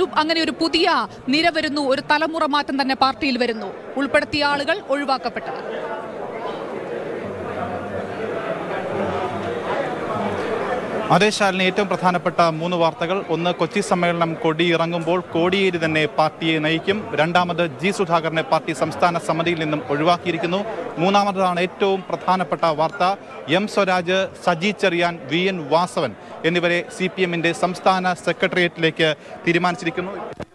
വീണ്ടും അങ്ങനെ ഒരു പുതിയ നിര വരുന്നു ഒരു തലമുറ മാറ്റം തന്നെ പാർട്ടിയിൽ വരുന്നു ഉൾപ്പെടുത്തിയ ആളുകൾ ഒഴിവാക്കപ്പെട്ടത് അതേ ശാലിനി ഏറ്റവും പ്രധാനപ്പെട്ട മൂന്ന് വാർത്തകൾ ഒന്ന് കൊച്ചി സമ്മേളനം കൊടി ഇറങ്ങുമ്പോൾ കോടിയേരി തന്നെ പാർട്ടിയെ നയിക്കും രണ്ടാമത് ജി സുധാകരനെ പാർട്ടി സംസ്ഥാന സമിതിയിൽ നിന്നും ഒഴിവാക്കിയിരിക്കുന്നു മൂന്നാമതാണ് ഏറ്റവും പ്രധാനപ്പെട്ട വാർത്ത M Swaraj Saji Cheriyan V N Vasavan എന്നിവരെ സി പി എമ്മിന്റെ സംസ്ഥാന സെക്രട്ടേറിയറ്റിലേക്ക് തീരുമാനിച്ചിരിക്കുന്നു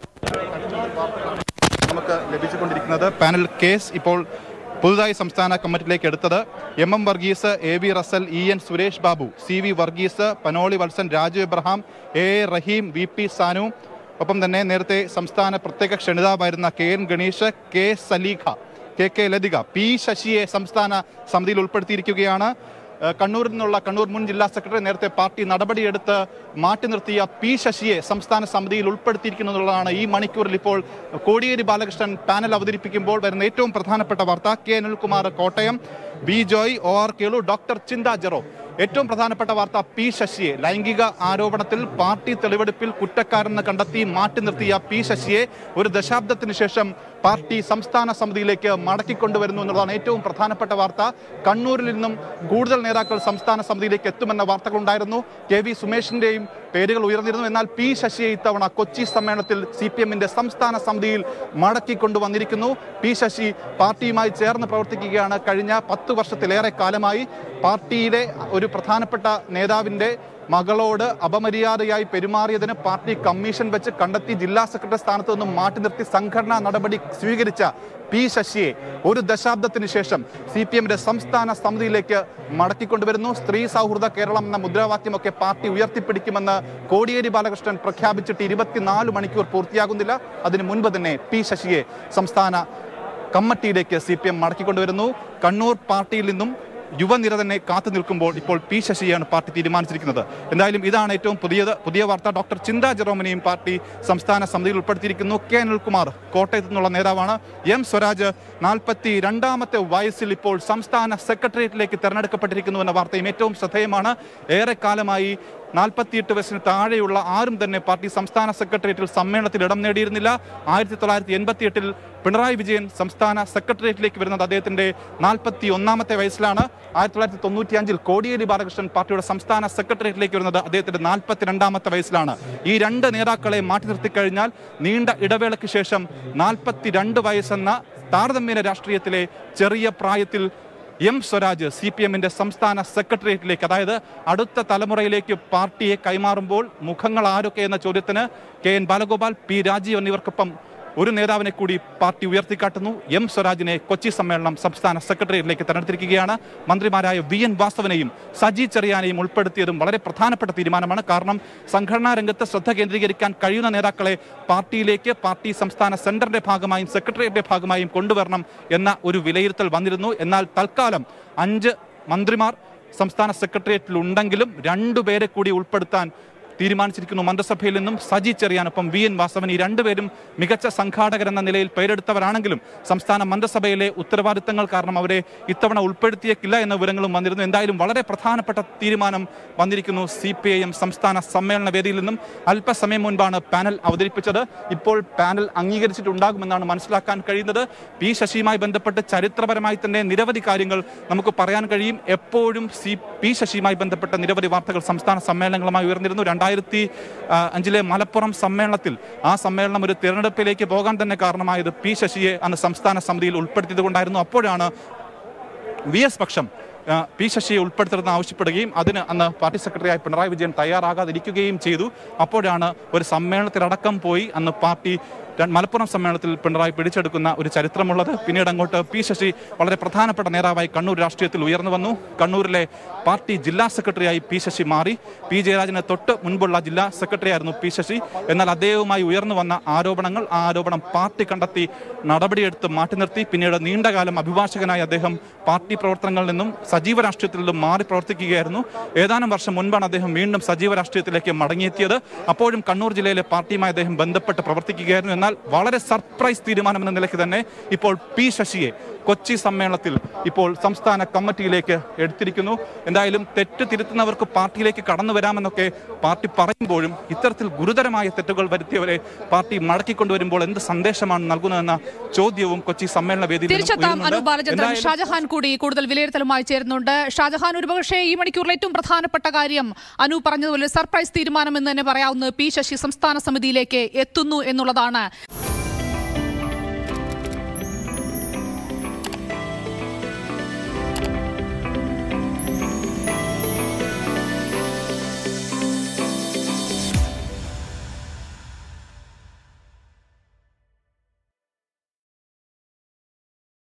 നമുക്ക് ലഭിച്ചുകൊണ്ടിരിക്കുന്നത് പാനൽ കേസ് ഇപ്പോൾ പുതുതായി സംസ്ഥാന കമ്മിറ്റിയിലേക്ക് എടുത്തത് M M Varghese A V Russell E N Suresh Babu C V Varghese Panoli Valsan Raju Abraham A A Rahim V P Sanu ഒപ്പം തന്നെ നേരത്തെ സംസ്ഥാന പ്രത്യേക ക്ഷണിതാവായിരുന്ന K N Ganesh K Saleekha K K Lathika P ശശിയെ സംസ്ഥാന സമിതിയിൽ ഉൾപ്പെടുത്തിയിരിക്കുകയാണ് ഏഹ് കണ്ണൂരിൽ നിന്നുള്ള കണ്ണൂർ മുൻ ജില്ലാ സെക്രട്ടറി നേരത്തെ പാർട്ടി നടപടിയെടുത്ത് മാറ്റി നിർത്തിയ പി ശശിയെ സംസ്ഥാന സമിതിയിൽ ഉൾപ്പെടുത്തിയിരിക്കുന്നു എന്നുള്ളതാണ് ഈ മണിക്കൂറിൽ ഇപ്പോൾ കോടിയേരി ബാലകൃഷ്ണൻ പാനൽ അവതരിപ്പിക്കുമ്പോൾ വരുന്ന ഏറ്റവും പ്രധാനപ്പെട്ട വാർത്ത K Anilkumar Kottayam B Joy O R Kelu doctor Chintha Jerome ഏറ്റവും പ്രധാനപ്പെട്ട വാർത്ത പി ശശിയെ ലൈംഗിക ആരോപണത്തിൽ പാർട്ടി തെളിവെടുപ്പിൽ കുറ്റക്കാരെന്ന് കണ്ടെത്തി മാറ്റി നിർത്തിയ പി ശശിയെ ഒരു ദശാബ്ദത്തിന് ശേഷം പാർട്ടി സംസ്ഥാന സമിതിയിലേക്ക് മടക്കിക്കൊണ്ടുവരുന്നു എന്നുള്ളതാണ് ഏറ്റവും പ്രധാനപ്പെട്ട വാർത്ത കണ്ണൂരിൽ നിന്നും കൂടുതൽ നേതാക്കൾ സംസ്ഥാന സമിതിയിലേക്ക് എത്തുമെന്ന വാർത്തകളുണ്ടായിരുന്നു കെ വി സുമേഷിന്റെയും പേരുകൾ ഉയർന്നിരുന്നു എന്നാൽ പി ശശിയെ ഇത്തവണ കൊച്ചി സമ്മേളനത്തിൽ സി പി എമ്മിന്റെ സംസ്ഥാന സമിതിയിൽ മടക്കിക്കൊണ്ടുവന്നിരിക്കുന്നു പി ശശി പാർട്ടിയുമായി ചേർന്ന് പ്രവർത്തിക്കുകയാണ് കഴിഞ്ഞ പത്ത് വർഷത്തിലേറെ കാലമായി പാർട്ടിയിലെ ഒരു പ്രധാനപ്പെട്ട നേതാവിന്റെ മകളോട് അപമര്യാദയായി പെരുമാറിയതിന് പാർട്ടി കമ്മീഷൻ വെച്ച് കണ്ടെത്തി ജില്ലാ സെക്രട്ടറി സ്ഥാനത്ത് നിന്നും മാറ്റി നിർത്തി സംഘടനാ നടപടി സ്വീകരിച്ച പി ശശിയെ ഒരു ദശാബ്ദത്തിന് ശേഷം സി പി എമ്മിന്റെ സംസ്ഥാന സമിതിയിലേക്ക് മടക്കിക്കൊണ്ടുവരുന്നു സ്ത്രീ സൗഹൃദ കേരളം എന്ന മുദ്രാവാക്യമൊക്കെ പാർട്ടി ഉയർത്തിപ്പിടിക്കുമെന്ന് കോടിയേരി ബാലകൃഷ്ണൻ പ്രഖ്യാപിച്ചിട്ട് ഇരുപത്തിനാല് മണിക്കൂർ പൂർത്തിയാകുന്നില്ല അതിനു മുൻപ് തന്നെ പി ശശിയെ സംസ്ഥാന കമ്മിറ്റിയിലേക്ക് സി പി എം മടക്കിക്കൊണ്ടുവരുന്നു കണ്ണൂർ പാർട്ടിയിൽ നിന്നും യുവനിര തന്നെ കാത്തു നിൽക്കുമ്പോൾ ഇപ്പോൾ പി ശശിയാണ് പാർട്ടി തീരുമാനിച്ചിരിക്കുന്നത് എന്തായാലും ഇതാണ് ഏറ്റവും പുതിയത് പുതിയ വാർത്ത ഡോക്ടർ ചിന്ത ജെറോമിനെയും പാർട്ടി സംസ്ഥാന സമിതിയിൽ ഉൾപ്പെടുത്തിയിരിക്കുന്നു കെ അനിൽകുമാർ കോട്ടയത്തു നിന്നുള്ള നേതാവാണ് എം സ്വരാജ് നാൽപ്പത്തി രണ്ടാമത്തെ വയസ്സിൽ ഇപ്പോൾ സംസ്ഥാന സെക്രട്ടേറിയറ്റിലേക്ക് തെരഞ്ഞെടുക്കപ്പെട്ടിരിക്കുന്നു എന്ന വാർത്തയും ഏറ്റവും ശ്രദ്ധേയമാണ് ഏറെക്കാലമായി നാൽപ്പത്തിയെട്ട് വയസ്സിന് താഴെയുള്ള ആരും തന്നെ പാർട്ടി സംസ്ഥാന സെക്രട്ടേറിയറ്റിൽ സമ്മേളനത്തിൽ ഇടം നേടിയിരുന്നില്ല ആയിരത്തി തൊള്ളായിരത്തി എൺപത്തി എട്ടിൽ പിണറായി വിജയൻ സംസ്ഥാന സെക്രട്ടേറിയറ്റിലേക്ക് വരുന്നത് അദ്ദേഹത്തിന്റെ നാൽപ്പത്തി ഒന്നാമത്തെ വയസ്സിലാണ് ആയിരത്തി തൊള്ളായിരത്തി തൊണ്ണൂറ്റി അഞ്ചിൽ കോടിയേരി ബാലകൃഷ്ണൻ പാർട്ടിയുടെ സംസ്ഥാന സെക്രട്ടേറിയറ്റിലേക്ക് വരുന്നത് അദ്ദേഹത്തിന്റെ നാൽപ്പത്തിരണ്ടാമത്തെ വയസ്സിലാണ് ഈ രണ്ട് നേതാക്കളെ മാറ്റി നിർത്തിക്കഴിഞ്ഞാൽ നീണ്ട ഇടവേളയ്ക്ക് ശേഷം നാൽപ്പത്തിരണ്ട് വയസ്സെന്ന താരതമ്യേന രാഷ്ട്രീയത്തിലെ ചെറിയ പ്രായത്തിൽ എം സ്വരാജ് സി പി എമ്മിന്റെ സംസ്ഥാന സെക്രട്ടേറിയറ്റിലേക്ക് അതായത് അടുത്ത തലമുറയിലേക്ക് പാർട്ടിയെ കൈമാറുമ്പോൾ മുഖങ്ങൾ ആരൊക്കെ എന്ന ചോദ്യത്തിന് K N Balagopal P Rajeev എന്നിവർക്കൊപ്പം ഒരു നേതാവിനെ കൂടി പാർട്ടി ഉയർത്തിക്കാട്ടുന്നു എം സ്വരാജിനെ കൊച്ചി സമ്മേളനം സംസ്ഥാന സെക്രട്ടേറിയറ്റിലേക്ക് തെരഞ്ഞെടുത്തിരിക്കുകയാണ് മന്ത്രിമാരായ വി എൻ വാസവനെയും സജി ചെറിയാനെയും ഉൾപ്പെടുത്തിയതും വളരെ പ്രധാനപ്പെട്ട തീരുമാനമാണ് കാരണം സംഘടനാ രംഗത്ത് ശ്രദ്ധ കേന്ദ്രീകരിക്കാൻ കഴിയുന്ന നേതാക്കളെ പാർട്ടിയിലേക്ക് പാർട്ടി സംസ്ഥാന സെന്ററിന്റെ ഭാഗമായും സെക്രട്ടേറിയറ്റിന്റെ ഭാഗമായും കൊണ്ടുവരണം എന്ന ഒരു വിലയിരുത്തൽ വന്നിരുന്നു എന്നാൽ തൽക്കാലം അഞ്ച് മന്ത്രിമാർ സംസ്ഥാന സെക്രട്ടേറിയറ്റിൽ ഉണ്ടെങ്കിലും രണ്ടുപേരെ കൂടി ഉൾപ്പെടുത്താൻ തീരുമാനിച്ചിരിക്കുന്നു മന്ത്രിസഭയിൽ നിന്നും സജി ചെറിയാനൊപ്പം വി എൻ വാസവൻ ഈ രണ്ടുപേരും മികച്ച സംഘാടകരെന്ന നിലയിൽ പേരെടുത്തവരാണെങ്കിലും സംസ്ഥാന മന്ത്രിസഭയിലെ ഉത്തരവാദിത്തങ്ങൾ കാരണം അവരെ ഇത്തവണ ഉൾപ്പെടുത്തിയേക്കില്ല എന്ന വിവരങ്ങളും വന്നിരുന്നു എന്തായാലും വളരെ പ്രധാനപ്പെട്ട തീരുമാനം വന്നിരിക്കുന്നു സി പി ഐ എം സംസ്ഥാന സമ്മേളന വേദിയിൽ നിന്നും അല്പസമയം മുൻപാണ് പാനൽ അവതരിപ്പിച്ചത് ഇപ്പോൾ പാനൽ അംഗീകരിച്ചിട്ടുണ്ടാകുമെന്നാണ് മനസ്സിലാക്കാൻ കഴിയുന്നത് പി ശശിയുമായി ബന്ധപ്പെട്ട് ചരിത്രപരമായി തന്നെ നിരവധി കാര്യങ്ങൾ നമുക്ക് പറയാൻ കഴിയും എപ്പോഴും സി പി ശശിയുമായി ബന്ധപ്പെട്ട നിരവധി വാർത്തകൾ സംസ്ഥാന സമ്മേളനങ്ങളുമായി ഉയർന്നിരുന്നു രണ്ടായിരത്തി ആ, അഞ്ചിലെ മലപ്പുറം സമ്മേളനത്തിൽ ആ സമ്മേളനം ഒരു തിരഞ്ഞെടുപ്പിലേക്ക് പോകാൻ തന്നെ കാരണമായത് പി ശശിയെ അന്ന് സംസ്ഥാന സമിതിയിൽ ഉൾപ്പെടുത്തിയത് കൊണ്ടായിരുന്നു അപ്പോഴാണ് വി എസ് പക്ഷം ആ, പി ശശിയെ ഉൾപ്പെടുത്തണമെന്ന് ആവശ്യപ്പെടുകയും അതിന് അന്ന് പാർട്ടി സെക്രട്ടറിയായി പിണറായി വിജയൻ തയ്യാറാകാതിരിക്കുകയും ചെയ്തു അപ്പോഴാണ് ഒരു സമ്മേളനത്തിലടക്കം പോയി അന്ന് പാർട്ടി ര- മലപ്പുറം സമ്മേളനത്തിൽ പിണറായി പിടിച്ചെടുക്കുന്ന ഒരു ചരിത്രമുള്ളത് പിന്നീട് അങ്ങോട്ട് പി ശശി വളരെ പ്രധാനപ്പെട്ട നേതാവായി കണ്ണൂർ രാഷ്ട്രീയത്തിൽ ഉയർന്നു വന്നു കണ്ണൂരിലെ പാർട്ടി ജില്ലാ സെക്രട്ടറിയായി പി ശശി മാറി പി ജയരാജന് തൊട്ട് മുൻപുള്ള ജില്ലാ സെക്രട്ടറി ആയിരുന്നു പി ശശി എന്നാൽ അദ്ദേഹവുമായി ഉയർന്നു വന്ന ആരോപണങ്ങൾ ആ ആരോപണം പാർട്ടി കണ്ടെത്തി നടപടിയെടുത്ത് മാറ്റി നിർത്തി പിന്നീട് നീണ്ടകാലം അഭിഭാഷകനായി അദ്ദേഹം പാർട്ടി പ്രവർത്തനങ്ങളിൽ നിന്നും സജീവ രാഷ്ട്രീയത്തിൽ നിന്നും മാറി പ്രവർത്തിക്കുകയായിരുന്നു ഏതാനും വർഷം മുൻപാണ് അദ്ദേഹം വീണ്ടും സജീവ രാഷ്ട്രീയത്തിലേക്ക് മടങ്ങിയെത്തിയത് അപ്പോഴും കണ്ണൂർ ജില്ലയിലെ പാർട്ടിയുമായി അദ്ദേഹം ബന്ധപ്പെട്ട് പ്രവർത്തിക്കുകയായിരുന്നു എന്നാൽ വളരെ സർപ്രൈസ് തീരുമാനം എന്ന നിലയ്ക്ക് തന്നെ ഇപ്പോൾ പി ശശിയെ കൊച്ചി സമ്മേളനത്തിൽ ഇപ്പോൾ സംസ്ഥാന കമ്മിറ്റിയിലേക്ക് എടുത്തിരിക്കുന്നു എന്തായാലും തെറ്റ് തിരുത്തുന്നവർക്ക് പാർട്ടിയിലേക്ക് കടന്നു വരാമെന്നൊക്കെ പാർട്ടി പറയുമ്പോഴും ഇത്തരത്തിൽ ഗുരുതരമായ തെറ്റുകൾ വരുത്തിയവരെ പാർട്ടി മടക്കിക്കൊണ്ടുവരുമ്പോൾ എന്ത് സന്ദേശമാണ് നൽകുന്നതെന്ന ചോദ്യവും കൊച്ചി സമ്മേളന വേദിയിൽ നിന്നും തിരിച്ചെത്താം ഉയരുന്നുണ്ട്. അനു ബാലചന്ദ്രൻ എന്തായാലും ഷാജഹാൻ കൂടി കൂടുതൽ വിലയിരുത്തലുമായി ചേരുന്നുണ്ട് ഷാജഹാൻ ഒരുപക്ഷെ ഈ മണിക്കൂറിൽ ഏറ്റവും പ്രധാനപ്പെട്ട കാര്യം അനു പറഞ്ഞതുപോലെ സർപ്രൈസ് തീരുമാനം എന്ന് തന്നെ പറയാവുന്നത് പി ശശി സംസ്ഥാന സമിതിയിലേക്ക് എത്തുന്നു എന്നുള്ളതാണ്